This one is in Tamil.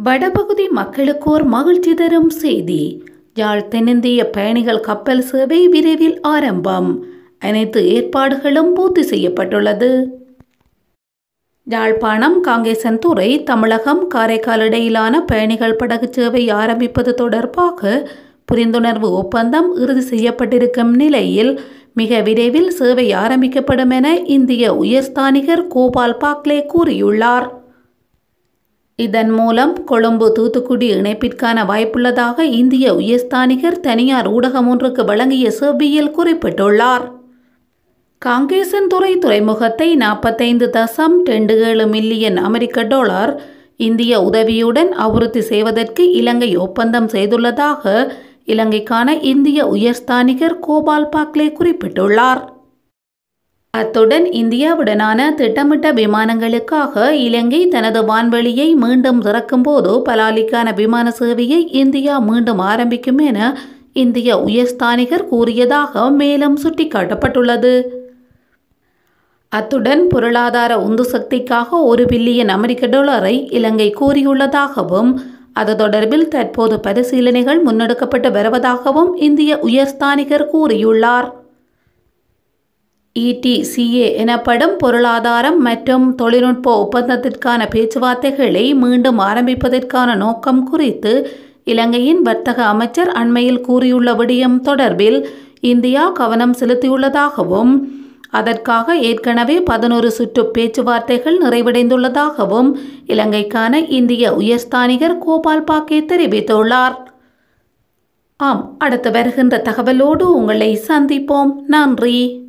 வடபகுதி மக்களுக்கோர் மகிழ்ச்சி தரும் செய்தி யாழ் தென்னிந்திய பயணிகள் கப்பல் சேவை விரைவில் ஆரம்பம் அனைத்து ஏற்பாடுகளும் பூர்த்தி செய்யப்பட்டுள்ளது யாழ்ப்பாணம் காங்கேசன்துறை தமிழகம் காரைக்கால் இடையிலான பயணிகள் படகு சேவை ஆரம்பிப்பது தொடர்பாக புரிந்துணர்வு ஒப்பந்தம் இறுதி செய்யப்பட்டிருக்கும் நிலையில் மிக விரைவில் சேவை ஆரம்பிக்கப்படும் என இந்திய உயர்ஸ்தானிகர் கோபால் பாக்லே கூறியுள்ளார் இதன் மூலம் கொழும்பு தூத்துக்குடி இணைப்பிற்கான வாய்ப்புள்ளதாக இந்திய உயர்ஸ்தானிகர் தனியார் ஊடகம் ஒன்றுக்கு வழங்கிய செவ்வியில் குறிப்பிட்டுள்ளார் காங்கேசன்துறை துறைமுகத்தை நாற்பத்தைந்து தசம் ரெண்டு ஏழு மில்லியன் அமெரிக்க டாலர் இந்திய உதவியுடன் அபிவிருத்தி செய்வதற்கு இலங்கை ஒப்பந்தம் செய்துள்ளதாக இலங்கைக்கான இந்திய உயர்ஸ்தானிகர் கோபால் பாக்லே குறிப்பிட்டுள்ளார் அத்துடன் இந்தியாவுடனான திட்டமிட்ட விமானங்களுக்காக இலங்கை தனது வான்வெளியை மீண்டும் திறக்கும்போது பலாலிக்கான விமான சேவையை இந்தியா மீண்டும் ஆரம்பிக்கும் என இந்திய உயர்ஸ்தானிகர் கூறியதாக மேலும் சுட்டிக்காட்டப்பட்டுள்ளது அத்துடன் பொருளாதார உந்து சக்திக்காக ஒரு பில்லியன் அமெரிக்க டாலரை இலங்கை கூறியுள்ளதாகவும் அது தொடர்பில் தற்போது பரிசீலனைகள் முன்னெடுக்கப்பட்டு வருவதாகவும் இந்திய உயர்ஸ்தானிகர் கூறியுள்ளார் இடிசிஏ எனப்படும் பொருளாதாரம் மற்றும் தொழில்நுட்ப ஒப்பந்தத்திற்கான பேச்சுவார்த்தைகளை மீண்டும் ஆரம்பிப்பதற்கான நோக்கம் குறித்து இலங்கையின் வர்த்தக அமைச்சர் அண்மையில் கூறியுள்ள விடயம் தொடர்பில் இந்தியா கவனம் செலுத்தியுள்ளதாகவும் அதற்காக ஏற்கனவே பதினோரு சுற்று பேச்சுவார்த்தைகள் நிறைவடைந்துள்ளதாகவும் இலங்கைக்கான இந்திய உயர்ஸ்தானிகர் கோபால் பாக்கே தெரிவித்துள்ளார் ஆம் அடுத்து வருகின்ற தகவலோடு உங்களை சந்திப்போம் நன்றி